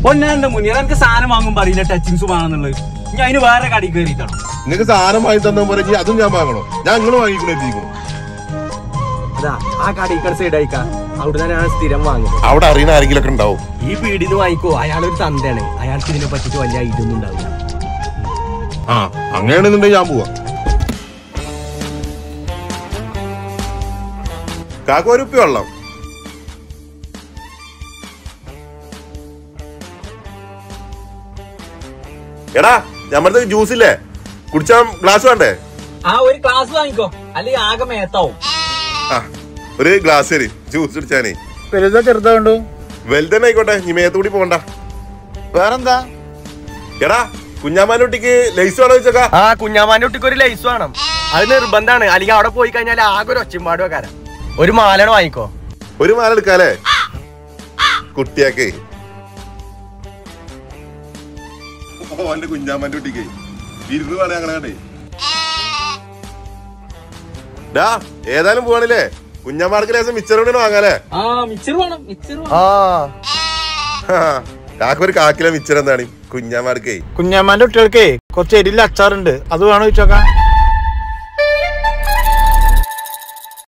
പൊന്നാന്റെ മുന്നിൽ എനിക്ക് സാധനം വാങ്ങും പറയില്ല ടച്ചിങ്സ് വേണമെന്നുള്ളത് ഞാൻ അതിന് വേറെ കടയിൽ കയറിയിട്ടാണ് നിങ്ങൾക്ക് സാധനം വാങ്ങി തന്നെ പറഞ്ഞ് അതും ഞാൻ വാങ്ങണോ ഞാൻ നിങ്ങൾ വാങ്ങിക്കൊണ്ടിരിക്കുന്നു അതാ ആ കടയിൽ സൈഡ് അയക്കാം അവിടെ ഞാൻ സ്ഥിരം വാങ്ങുന്നത് അവിടെ അറിയുന്ന ആരെങ്കിലും ഒക്കെ ഉണ്ടാവും ഈ പീടിന്ന് വാങ്ങിക്കോ അയാളൊരു തന്തയാണ് അയാൾക്ക് ഇതിനെ പറ്റിട്ട് വലിയ ഇതൊന്നും ഉണ്ടാവില്ല ആ അങ്ങനെയാണെന്നുണ്ടെങ്കിൽ ഞാൻ പോവാം കാക്ക ഒരു ഉപ്പി വെള്ളം എടാ ഞമ്മളത് ജ്യൂസ് ഇല്ലേ കുടിച്ചാൻ ഗ്ലാസ് വേണ്ടേ ആ ഒരു ക്ലാസ് വാങ്ങിക്കോ അല്ലെങ്കിൽ ആകെ മേത്താവും ആ ഒരു ഗ്ലാസ് തരി ജ്യൂസ് കുടിച്ചാനേ വലുതാ ചെറുതാ കണ്ടു വലുതന്നെ ആയിക്കോട്ടെ നീ മേത്തുകൂടി പോകണ്ട വേറെന്താ എടാ കുഞ്ഞാമാനൂട്ടിക്ക് ലൈസ് വേണോ വെച്ചേക്കാ ആ കുഞ്ഞാമാന്റെ കുട്ടിക്ക് ഒരു ലൈസ് വേണം അത് നിർബന്ധാണ് അല്ലെങ്കിൽ അവിടെ പോയി കഴിഞ്ഞാൽ ആകെ ഒരു ഒച്ചമ്പാട് വെക്കാരം ഒരു മാലണ വാങ്ങിക്കോ ഒരു മാല എടുക്കാലേ കുട്ടിയാക്കേ ഓന്റെ കുഞ്ഞാമാന്റെ കുട്ടിക്ക് ഇരുന്ന് വേണേ അങ്ങനെ കണ്ടേ ഡാ ഏതായാലും പോവാണില്ലേ കുഞ്ഞാമാർക്ക് ലേസം മിച്ചറോടെ വാങ്ങാലേ ആ മിച്ചർ വേണം മിച്ചർ വേണം ആ ഹാ, കാക്ക ഒരു കാക്കിലെ മിച്ചർ എന്താണ് കുഞ്ഞാമാർക്കേ കുഞ്ഞാമാന്റെ കുട്ടികൾക്കേ കുറച്ച് എരില്ല അച്ചാറുണ്ട് അത് വേണോ ചോദിച്ചോക്കാം